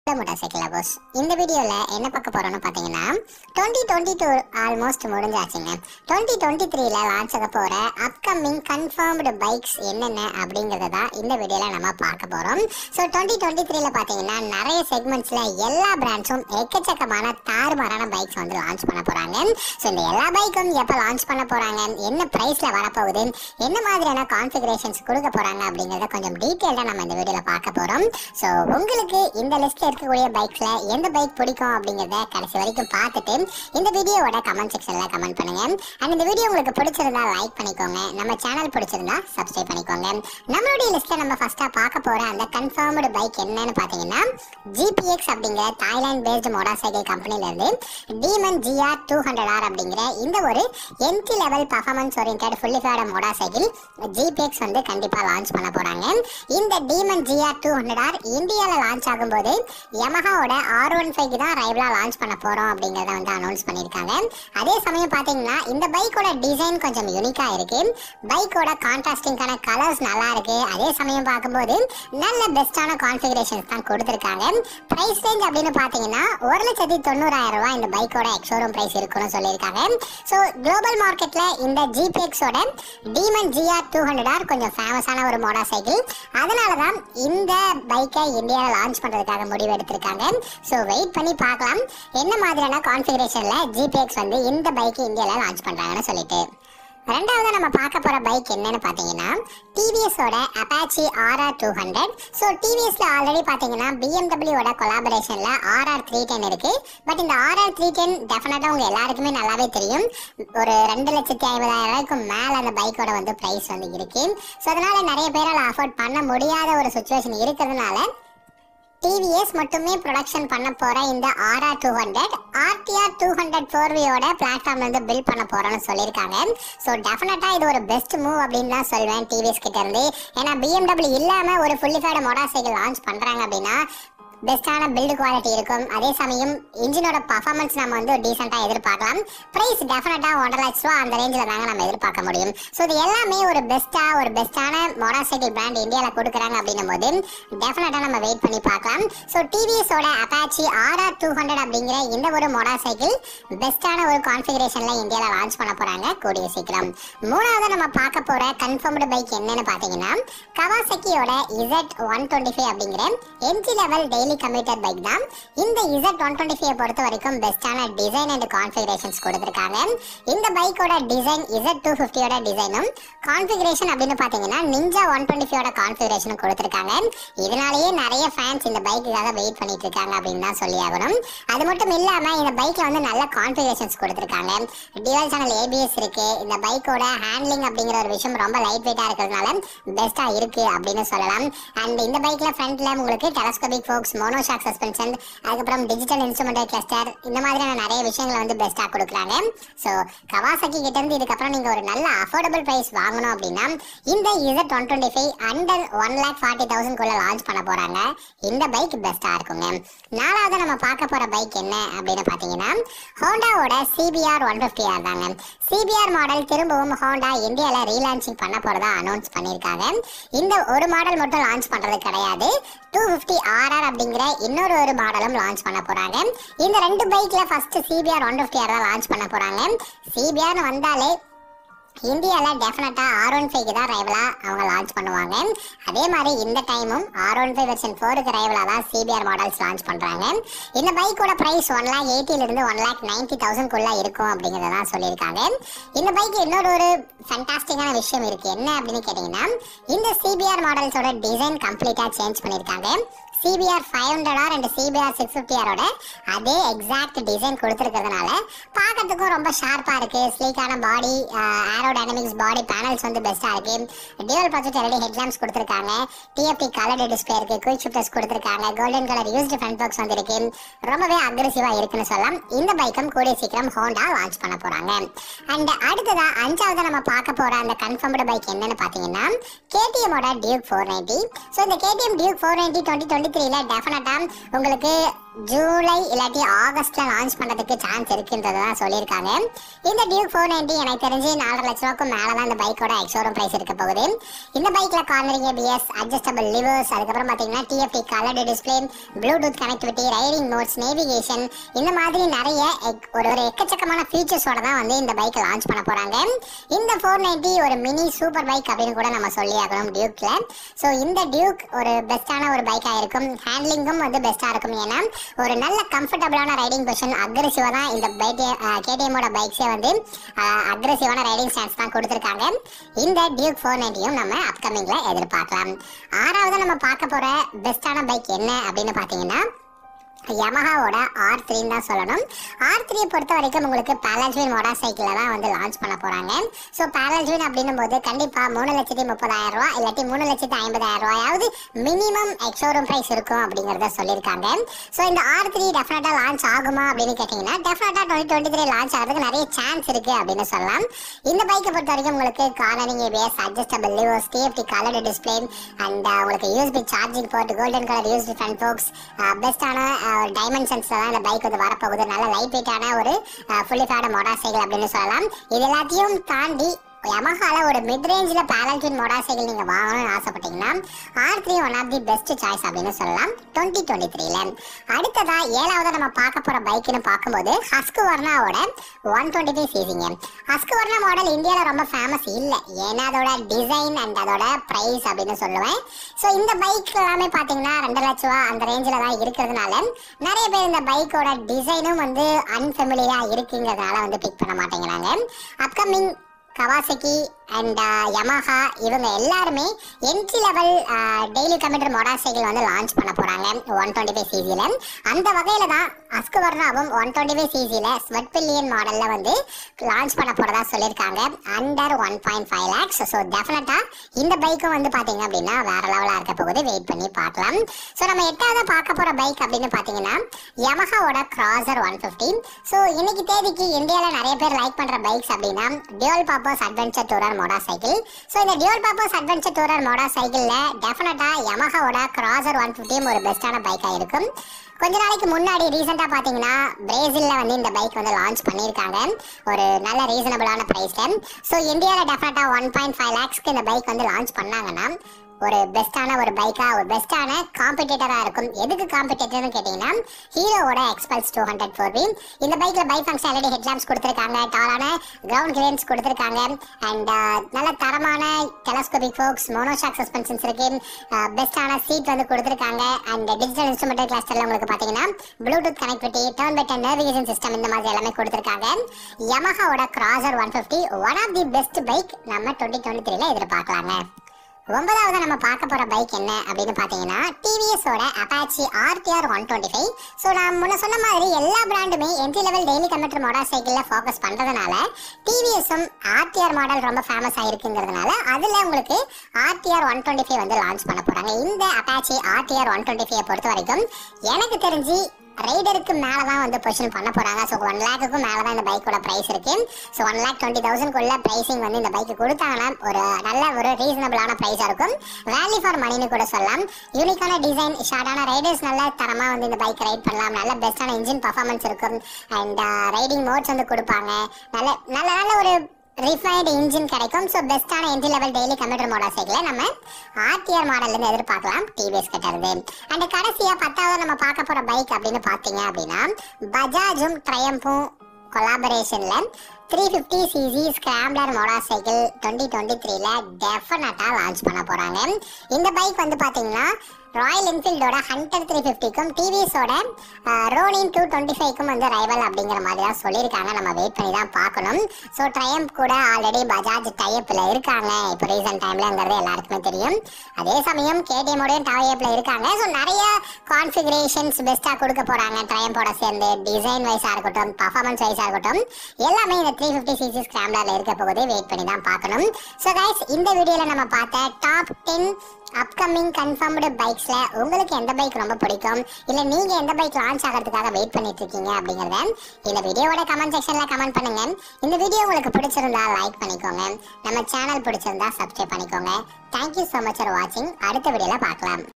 motor cycle lovers இந்த வீடியோவில் என்ன பார்க்க போறோம்னு பார்த்தீங்கன்னா டுவெண்ட்டி டுவெண்ட்டி டூ ஆல்மோஸ்ட் முடிஞ்சாச்சுங்க டுவெண்ட்டி டுவெண்ட்டி த்ரீல லான்ச் ஆக போகிற அப்கமிங் கன்ஃபார்ம்டு பைக்ஸ் என்னென்ன அப்படிங்கிறத தான் இந்த வீடியோவில் நம்ம பார்க்க போகிறோம் ஸோ டுவெண்ட்டி டுவெண்ட்டி த்ரீல பார்த்தீங்கன்னா நிறைய செக்மெண்ட்ஸில் எல்லா பிராண்ட்ஸும் எக்கச்சக்கமான தாறுமாறான பைக்ஸ் வந்து லான்ச் பண்ண போகிறாங்க ஸோ இந்த எல்லா பைக்கும் எப்போ லான்ச் பண்ண போகிறாங்க என்ன ப்ரைஸில் வரப்போகுது என்ன மாதிரியான கான்ஃபிகரேஷன்ஸ் கொடுக்க போகிறாங்க அப்படிங்கிறத கொஞ்சம் டீட்டெயிலாக நம்ம இந்த வீடியோவில் பார்க்க போகிறோம் ஸோ உங்களுக்கு இந்த லிஸ்ட்டில் இருக்கக்கூடிய பைக்ஸில் எந்த பைக் பிடிக்கும் அப்படிங்கிறத கடைசி வரைக்கும் பார்த்துட்டு இந்த வீடியோவோட கமெண்ட் செக்ஷனில் கமெண்ட் பண்ணுங்க அண்ட் இந்த வீடியோ உங்களுக்கு பிடிச்சிருந்தா லைக் பண்ணிக்கோங்க நம்ம சேனல் பிடிச்சிருந்தா சப்ஸ்கிரைப் பண்ணிக்கோங்க நம்மளுடைய லிஸ்ட்டில் நம்ம ஃபர்ஸ்ட்டாக பார்க்க போகிற அந்த கன்ஃபார்ம்டு பைக் என்னன்னு பார்த்தீங்கன்னா ஜிபிஎக்ஸ் அப்படிங்கிற தாய்லாந்து பேஸ்டு மோட்டார் சைக்கிள் கம்பெனிலேருந்து Demon GR two hundred R அப்படிங்கிற இந்த ஒரு entry level performance oriented fully faired motorcycle GPX வந்து கண்டிப்பாக லான்ச் பண்ண போகிறாங்க இந்த Demon GR two hundred R இந்தியாவில் லான்ச் ஆகும்போது யமஹாவோட ஆர் ஒன் ஃபைவ்க்கு தான் ரைவலாக லான்ச் பண்ண போகிறோம் அப்படிங்கிறத வந்து அனௌன்ஸ் பண்ணியிருக்காங்க அதே சமயம் பார்த்தீங்கன்னா இந்த பைக்கோட டிசைன் கொஞ்சம் யூனிக்காக இருக்கு பைக்கோட கான்ட்ராஸ்டிங்கான கலர்ஸ் நல்லா இருக்கு அதே சமயம் பார்க்கும்போது நல்ல பெஸ்ட்டான கான்ஃபிகரேஷன்ஸ் தான் கொடுத்துருக்காங்க ப்ரைஸ் ரேஞ்ச் அப்படின்னு பார்த்தீங்கன்னா ஒரு லட்சத்தி தொண்ணூறாயிரம் ரூபாய் இந்த பைக்கோட எக்ஸோரூம் ப்ரைஸ் இருக்குன்னு சொல்லியிருக்காங்க ஸோ குளோபல் மார்க்கெட்டில் இந்த ஜிபிஎக்ஸோட Demon GR two hundred R கொஞ்சம் ஃபேமஸான ஒரு மோட்டார் சைக்கிள் அதனால தான் இந்த பைக்கை இந்தியாவில் லான்ச் பண்ணுறதுக்காக முடிவு எடுத்திருக்காங்க ஸோ வெயிட் பண்ணி பார்க்கலாம் என்ன மாதிரியான கான்ஃபிகரேஷனில் ஜிபிஎக்ஸ் வந்து இந்த பைக்கு இந்தியாவில் லான்ச் பண்ணுறாங்கன்னு சொல்லிட்டு ரெண்டாவது நம்ம பார்க்க போற பைக் என்னன்னு பார்த்தீங்கன்னா டிவிஎஸோட Apache RR two hundred so டிவிஎஸ்ல ஆல்ரெடி பார்த்தீங்கன்னா பிஎம்டபிள்யூட கொலாபரேஷன்ல ஆர்ஆர் த்ரீ டென் இருக்கு பட் இந்த ஆர்ஆர் த்ரீ டென் டெஃபினட்டா உங்க எல்லாருக்குமே நல்லாவே தெரியும் ஒரு ரெண்டு லட்சத்தி ஐம்பதாயிரம் ரூபாய்க்கு மேல அந்த பைக்கோட வந்து பிரைஸ் வந்து இருக்கு ஸோ அதனால நிறைய பேரால் அஃபோர்ட் பண்ண முடியாத ஒரு சுச்சுவேஷன் இருக்கிறதுனால டிவிஎஸ் மட்டுமே ப்ரொடக்ஷன் பண்ண போற இந்த RR two hundred RTR two hundred ஃபோர்வியோட பிளாட்ஃபார்ம்ல இருந்து பில்ட் பண்ண போறோம்னு சொல்லியிருக்காங்க ஸோ டெஃபினட்டா இது ஒரு பெஸ்ட் மூவ் அப்படின்னு தான் சொல்வேன் டிவிஎஸ் கிட்ட இருந்து ஏன்னா பிஎம்டபிள்யூ இல்லாம ஒரு ஃபுல்லி ஃபேட மோட்டார் சைக்கிள் லான்ச் பண்றாங்க அப்படின்னா பெஸ்ட்டான பில்டு குவாலிட்டி இருக்கும் அதே சமயம் இன்ஜினோட பர்ஃபார்மன்ஸ் நம்ம வந்து டீசெண்டாக எதிர்பார்க்கலாம் ப்ரைஸ் டெஃபினட்டாக ஒன்றரை லட்ச ரூபா அந்த ரேஞ்சில் தாங்க நம்ம எதிர்பார்க்க முடியும் ஸோ இது எல்லாமே ஒரு பெஸ்ட்டாக ஒரு பெஸ்ட்டான மோட்டார் சைக்கிள் பிராண்ட் இந்தியாவில் கொடுக்குறாங்க அப்படின்னும் போது டெஃபினட்டாக நம்ம வெயிட் பண்ணி பார்க்கலாம் ஸோ டிவிஎஸோட அப்பாச்சி ஆர்ஆர் டூ ஹண்ட்ரட் அப்படிங்கிற இந்த ஒரு மோட்டார் சைக்கிள் பெஸ்ட்டான ஒரு கான்ஃபிகரேஷனில் இந்தியாவில் லான்ச் பண்ண போகிறாங்க கூடிய சீக்கிரம் மூணாவது நம்ம பார்க்க போகிற கன்ஃபர்ம்டு பைக் என்னன்னு பார்த்தீங்கன்னா கவாசக்கியோட இசட் ஒன் டுவெண்ட்டி ஃபைவ் அப்படிங்கிற entry level daily commuter bike தான் இந்த இசட் ஒன் டுவெண்ட்டி ஃபைவ் பொறுத்த வரைக்கும் பெஸ்ட்டான டிசைன் அண்ட் கான்ஃபிகரேஷன்ஸ் கொடுத்துருக்காங்க இந்த பைக்கோட டிசைன் இசட் டூ ஃபிஃப்டியோட டிசைனும் கான்ஃபிகரேஷன் அப்படின்னு பார்த்தீங்கன்னா நிஞ்சா ஒன் டுவெண்ட்டி ஃபைவோட கான்ஃபிகரேஷனும் கொடுத்துருக்காங்க இதனாலேயே நிறைய ஃபேன்ஸ் இந்த பைக்குக்காக வெயிட் பண்ணிட்டு இருக்காங்க அப்படின்னு தான் சொல்லி ஆகணும் அது மட்டும் இல்லாமல் இந்த பைக்கில் வந்து நல்ல கான்ஃபிகரேஷன்ஸ் கொடுத்துருக்காங்க டியூவல் சேனல் ஏபிஎஸ் இருக்கு இந்த பைக்கோட ஹேண்ட்லிங் அப்படிங்கிற ஒரு விஷயம் ரொம்ப லைட் வெயிட்டாக இருக்கிறதுனால பெஸ்ட்டாக இருக்கு அப்படின்னு சொல்லலாம் அண்ட் இந்த பைக்கில் ஃப்ரண்ட்ல உங்களுக்கு டெலஸ்கோபிக் ஃபோக்ஸ் மோனோஷாக் சஸ்பென்ஷன் அதுக்கப்புறம் டிஜிட்டல் இன்ஸ்ட்ருமெண்டல் கிளஸ்டர் இந்த மாதிரியான நிறைய விஷயங்களை வந்து பெஸ்ட்டாக கொடுக்குறாங்க ஸோ கவாசக்கி கிட்ட இருந்து இதுக்கப்புறம் நீங்கள் ஒரு நல்ல அஃபோர்டபுள் ப்ரைஸ் வாங்கணும் அப்படின்னா இந்த Z one twenty five under one lakh forty தௌசண்ட்குள்ளே லான்ச் பண்ண போகிறாங்க இந்த பைக் பெஸ்ட்டாக இருக்குங்க நாலாவது நம்ம பார்க்க போகிற பைக் என்ன அப்படின்னு பார்த்தீங்கன்னா ஹோண்டாவோட சிபிஆர் ஒன் ஃபிஃப்டி ஆர் தாங்க சிபிஆர் மாடல் திரும்பவும் ஹோண்டா இந்தியாவில் ரீலான்ச்சிங் பண்ண போகிறதா அனௌன்ஸ் பண்ணியிருக்காங்க இந்த ஒரு மாடல் மட்டும் லான்ச் பண்ணுறது கிடையாது டூ ஃபிஃப்டி ஆர்ஆர் அப்படிங்கிற இன்னொரு ஒரு மாடலும் லான்ச் பண்ண போகிறாங்க இந்த ரெண்டு பைக்கில் first CBR one fifty R தான் லான்ச் பண்ண போகிறாங்க சிபிஆர்னு வந்தாலே இந்தியாவில் டெஃபினட்டாக ஆர் ஒன் ஃபைவ்க்கு தான் ரைவலாக அவங்க லான்ச் பண்ணுவாங்க அதே மாதிரி இந்த டைமும் ஆர் ஒன் ஃபைவ் வெர்ஷன் ஃபோருக்கு ரைவலாக தான் சிபிஆர் மாடல்ஸ் லான்ச் பண்ணுறாங்க இந்த பைக்கோட ப்ரைஸ் ஒன் லேக் எயிட்டிலிருந்து ஒன் லேக் நைன்ட்டி தௌசண்ட்குள்ளே இருக்கும் அப்படிங்கிறத தான் சொல்லியிருக்காங்க இந்த பைக் இன்னொரு ஒரு ஃபண்டாஸ்டிக்கான விஷயம் இருக்குது என்ன அப்படின்னு கேட்டிங்கன்னா இந்த சிபிஆர் மாடல்ஸோட டிசைன் கம்ப்ளீட்டாக சேஞ்ச் பண்ணியிருக்காங்க CBR five hundred R and CBR six fifty ஆரோட அதே எக்ஸாக்ட் டிசைன் கொடுத்துருக்கிறதுனால பார்க்கறதுக்கும் ரொம்ப ஷார்ப்பாக இருக்குது ஸ்லீக்கான body aerodynamics body panels வந்து பெஸ்ட்டாக இருக்குது டியூவல் ப்ராஜெக்ட் எல்இடி ஹெட்லாம்ப்ஸ் கொடுத்துருக்காங்க டிஎஃப்டி கலர்டு டிஸ்பிளே இருக்குது குயிக் ஷிஃப்டர்ஸ் கொடுத்துருக்காங்க golden colour used front forks வந்து இருக்கு ரொம்பவே அக்ரெசிவாக இருக்குன்னு சொல்லலாம் இந்த பைக்கும் கூடிய சீக்கிரம் ஹோண்டா லான்ச் பண்ண போகிறாங்க அண்ட் அடுத்ததா அஞ்சாவது நம்ம பார்க்க போகிற அந்த கன்ஃபர்ம்டு பைக் என்னன்னு பார்த்தீங்கன்னா கேடிஎம்மோட டியூக் ஃபோர் நைன்ட்டி ஸோ இந்த KTM Duke four ninety twenty twenty த்ரீல டெஃபினட்டாக உங்களுக்கு ஜூலை இல்லாட்டி ஆகஸ்ட்ல லான்ச் பண்றதுக்கு சான்ஸ் இருக்குன்றதான் சொல்லியிருக்காங்க இந்த டியூக் ஃபோர் நைன்டி எனக்கு தெரிஞ்சு நாலரை லட்ச ரூபாய்க்கும் மேல தான் இந்த பைக்கோட எக்ஸோரூம் பிரைஸ் இருக்க போகுது இந்த பைக்ல கார்னரிங் ஏபிஎஸ் அட்ஜஸ்டபிள் லிவர்ஸ் அதுக்கப்புறம் பாத்தீங்கன்னா TFT coloured display Bluetooth connectivity riding modes navigation இந்த மாதிரி நிறைய எக்- ஒரு ஒரு எக்கச்சக்கமான ஃபீச்சர்ஸோட தான் வந்து இந்த பைக்கை லான்ச் பண்ண போறாங்க இந்த ஃபோர் நைன்டி ஒரு மினி சூப்பர் பைக் அப்படின்னு கூட நம்ம சொல்லி ஆகணும் டியூக்ல ஸோ இந்த டியூக் ஒரு பெஸ்டான ஒரு பைக்காக இருக்கும் ஹேண்ட்லிங்கும் வந்து பெஸ்ட்டாக இருக்கும் ஏன்னா ஒரு நல்ல கம்ஃபர்டபுளான ரைடிங் பொசிஷன் அக்ரெசிவாக தான் இந்த பைக் கேடிஎம்மோட பைக்ஸே வந்து அக்ரெசிவான ரைடிங் ஸ்டாண்ட்ஸ் தான் கொடுத்துருக்காங்க இந்த டியூக் ஃபோர் நைன்ட்டியும் நம்ம அப்கமிங்ல எதிர்பார்க்கலாம் ஆறாவது நம்ம பார்க்க போற பெஸ்டான பைக் என்ன அப்படின்னு பார்த்தீங்கன்னா யமஹாவோட ஆர் த்ரீன்னு தான் சொல்லணும் ஆர் த்ரீ பொறுத்த வரைக்கும் உங்களுக்கு பேலஜ்வின் மோட்டார் சைக்கிளில் தான் வந்து லான்ச் பண்ண போகிறாங்க ஸோ பேலஜ்வின் அப்படின்னும் போது கண்டிப்பாக மூணு லட்சத்தி முப்பதாயிரம் ரூபா இல்லாட்டி மூணு லட்சத்தி ஐம்பதாயிரம் ரூபாயாவது மினிமம் எக்ஸோரூம் ப்ரைஸ் இருக்கும் அப்படிங்கிறத சொல்லியிருக்காங்க ஸோ இந்த ஆர் த்ரீ டெஃபினட்டாக லான்ச் ஆகுமா அப்படின்னு கேட்டிங்கன்னா டெஃபினட்டாக டுவெண்ட்டி டுவெண்ட்டி த்ரீ லான்ச் ஆகிறதுக்கு நிறைய சான்ஸ் இருக்குது அப்படின்னு சொல்லலாம் இந்த பைக்கை பொறுத்த வரைக்கும் உங்களுக்கு cornering ABS adjustable levers TFT coloured display and உங்களுக்கு USB charging port golden colour USB front forks பெஸ்ட்டான டைமென்ஷன்ஸ்ல தான் இந்த பைக் வந்து வரப்போகுது நல்ல லைட் வெயிட்டான ஒரு ஃபுல்லி ஃபேட மோட்டார் சைக்கிள் அப்படின்னு சொல்லலாம் இது எல்லாத்தையும் தாண்டி யமஹால ஒரு மிட் ரேஞ்சில் பேலன்டின் மோட்டார் சைக்கிள் நீங்கள் வாங்கணும்னு ஆசைப்பட்டீங்கன்னா R three one of the best choice அப்படின்னு சொல்லலாம் டுவெண்ட்டி டுவெண்ட்டி த்ரீல அடுத்ததா ஏழாவது நம்ம பார்க்க போகிற பைக்குன்னு பார்க்கும்போது ஹஸ்கு வர்னாவோட ஒன் டுவெண்ட்டி ஃபைவ் சிசிங்க ஹஸ்கு வர்னா மாடல் இந்தியாவில் ரொம்ப ஃபேமஸ் இல்லை ஏன்னா அதோட டிசைன் அண்ட் அதோட ப்ரைஸ் அப்படின்னு சொல்லுவேன் ஸோ இந்த பைக் எல்லாமே பார்த்தீங்கன்னா ரெண்டு லட்ச ரூபா அந்த ரேஞ்சில் தான் இருக்கிறதுனால நிறைய பேர் இந்த பைக்கோட டிசைனும் வந்து அன்ஃபெமிலியாக இருக்குங்கிறதுனால வந்து பிக் பண்ண மாட்டேங்கிறாங்க அப்கமிங் கவாசகி அண்ட் யமஹா இவங்க எல்லாருமே entry level daily computer motorcycle வந்து லான்ச் பண்ண போறாங்க ஒன் டுவெண்ட்டி ஃபைவ் சிசியில் அந்த வகையில தான் அஸ்குவர்னாவும் ஒன் டுவெண்ட்டி ஃபைவ் சிசியில் ஸ்வெட் பில்லியன் மாடல்ல வந்து லான்ச் பண்ண போறதா சொல்லியிருக்காங்க under one point five lakhs so definitely இந்த பைக்கும் வந்து பாத்தீங்க அப்படின்னா வேற லெவலா இருக்க போகுது வெயிட் பண்ணி பார்க்கலாம் ஸோ நம்ம எட்டாவது பார்க்க போற பைக் அப்படின்னு பாத்தீங்கன்னா யமஹாவோட கிராசர் ஒன் ஃபிஃப்டி ஸோ இன்னைக்கு தேதிக்கு இந்தியாவில் நிறைய பேர் லைக் பண்ற பைக்ஸ் அப்படின்னா dual purpose adventure tourer motorcycle so இந்த டியூல் பர்பஸ் அட்வென்ச்சர் டூரர் மோட்டார் சைக்கிளில் டெஃபினட்டாக யமஹாவோட கிராசர் ஒன் ஃபிஃப்டியும் ஒரு பெஸ்ட்டான பைக்காக இருக்கும் கொஞ்ச நாளைக்கு முன்னாடி ரீசெண்டாக பார்த்தீங்கன்னா பிரேசிலில் வந்து இந்த பைக் வந்து லான்ச் பண்ணியிருக்காங்க ஒரு நல்ல ரீசனபிளான ப்ரைஸில் ஸோ இந்தியாவில் டெஃபினட்டாக ஒன் பாயிண்ட் ஃபைவ் லேக்ஸ்க்கு இந்த பைக் வந்து லான்ச் பண்ணாங்கன்னா ஒரு பெஸ்ட்டான ஒரு பைக்கா ஒரு பெஸ்ட்டான காம்படிட்டரா இருக்கும் எதுக்கு காம்படிட்டர்னு கேட்டீங்கன்னா ஹீரோவோட Xpulse two hundred four V இந்த பைக்ல பை ஃபங்க்ஷன் எல்இடி ஹெட்லாம்ப்ஸ் கொடுத்துருக்காங்க டாலான கிரவுண்ட் கிளியன்ஸ் கொடுத்துருக்காங்க அண்ட் நல்ல தரமான டெலஸ்கோபிக் ஃபோக்ஸ் மோனோஷாக் சஸ்பென்ஷன்ஸ் இருக்கு பெஸ்ட்டான சீட் வந்து கொடுத்துருக்காங்க அண்ட் டிஜிட்டல் இன்ஸ்ட்ருமெண்டல் கிளஸ்டர்ல உங்களுக்கு பாத்தீங்கன்னா Bluetooth connectivity turn by turn navigation system இந்த மாதிரி எல்லாமே கொடுத்துருக்காங்க யமஹாவோட Crosser one fifty one of the best bike நம்ம டுவெண்ட்டி டுவெண்ட்டி த்ரீல எதிர்பார்க்கலாங்க ஒன்பதாவது நம்ம பார்க்க போற பைக் என்ன அப்படின்னு பாத்தீங்கன்னா டிவிஎஸோட Apache RTR one twenty five so நான் முன்ன சொன்ன மாதிரி எல்லா பிராண்டுமே என்ட்ரி லெவல் டெய்லி கம்யூட்டர் மோட்டார் சைக்கிளில் ஃபோக்கஸ் பண்றதுனால டிவிஎஸும் ஆர்டிஆர் மாடல் ரொம்ப ஃபேமஸ் ஆயிருக்குங்கிறதுனால அதுல உங்களுக்கு ஆர்டிஆர் ஒன் டுவெண்ட்டி ஃபைவ் வந்து லான்ச் பண்ண போறாங்க இந்த Apache RTR one twenty five பொறுத்த வரைக்கும் எனக்கு தெரிஞ்சு ரைடருக்கு மேலே தான் வந்து பொசிஷன் பண்ண போறாங்க ஸோ ஒன் லேக்குக்கும் மேலே தான் இந்த பைக்கோட ப்ரைஸ் இருக்கு ஸோ ஒன் லேக் டுவெண்ட்டி தௌசண்ட்குள்ள ப்ரைசிங் வந்து இந்த பைக்கு கொடுத்தாங்கன்னா ஒரு நல்ல ஒரு ரீசனபிளான ப்ரைஸாக இருக்கும் வேல்யூ ஃபார் மணின்னு கூட சொல்லலாம் யூனிக்கான டிசைன் ஷார்ட்டான ரைடர்ஸ் நல்ல தரமாக வந்து இந்த பைக் ரைட் பண்ணலாம் நல்ல பெஸ்ட்டான இன்ஜின் பர்ஃபார்மன்ஸ் இருக்கும் அண்ட் ரைடிங் மோட்ஸ் வந்து கொடுப்பாங்க நல்ல நல்ல நல்ல ஒரு ரிஃபைன்டு இன்ஜின் கிடைக்கும் ஸோ பெஸ்ட்டான என்ட்ரி லெவல் டெய்லி கம்ப்யூட்டர் மோட்டார் சைக்கிளை நம்ம ஆர்டிஆர் மாடல்லேருந்து எதிர்பார்க்கலாம் டிவிஎஸ் கிட்ட இருந்து அண்ட் கடைசியாக பத்தாவது நம்ம பார்க்க போகிற பைக் அப்படின்னு பார்த்தீங்க அப்படின்னா பஜாஜும் ட்ரையம்பும் கொலாபரேஷனில் three fifty CC scrambler motorcycle twenty twenty த்ரீல டெஃபினட்டாக லான்ச் பண்ண போகிறாங்க இந்த பைக் வந்து பார்த்தீங்கன்னா ராயல் என்ஃபீல்டோட ஹண்டர் த்ரீ ஃபிஃப்டிக்கும் டிவிஎஸோட ரோனின் டூ டுவெண்ட்டி ஃபைவ்க்கும் வந்து ரைவல் அப்படிங்கிற மாதிரி தான் சொல்லியிருக்காங்க நம்ம வெயிட் பண்ணி தான் பார்க்கணும் ஸோ ட்ரையம்ப் கூட ஆல்ரெடி பஜாஜ் டைப்பில் இருக்காங்க இப்போ ரீசெண்ட் டைம்லங்கிறது எல்லாருக்குமே தெரியும் அதே சமயம் கேடிஎம்மோடையும் டைப்பில் இருக்காங்க ஸோ நிறைய கான்ஃபிகரேஷன்ஸ் பெஸ்ட்டாக கொடுக்க போகிறாங்க ட்ரையம்போட சேர்ந்து டிசைன் வைஸாக இருக்கட்டும் பர்ஃபார்மன்ஸ் வைஸாக இருக்கட்டும் எல்லாமே இந்த த்ரீ ஃபிஃப்டி சிசி ஸ்கிராம்லரில் இருக்க போகுது வெயிட் பண்ணி தான் பார்க்கணும் ஸோ கைஸ் இந்த வீடியோவில் நம்ம பார்த்த டாப் டென் அப்கமிங் கன்ஃபார்ம்டு பைக்ஸ்ல உங்களுக்கு எந்த பைக் ரொம்ப பிடிக்கும் இல்ல நீங்க எந்த பைக் லான்ச் ஆகிறதுக்காக வெயிட் பண்ணிட்டு இருக்கீங்க அப்படிங்கறத இந்த வீடியோவோட கமெண்ட் செக்ஷன்ல கமெண்ட் பண்ணுங்க இந்த வீடியோ உங்களுக்கு பிடிச்சிருந்தா லைக் பண்ணிக்கோங்க நம்ம சேனல் பிடிச்சிருந்தா சப்ஸ்கிரைப் பண்ணிக்கோங்க தேங்க்யூ so மச் ஃபார் வாட்சிங் அடுத்த வீடியோல பார்க்கலாம்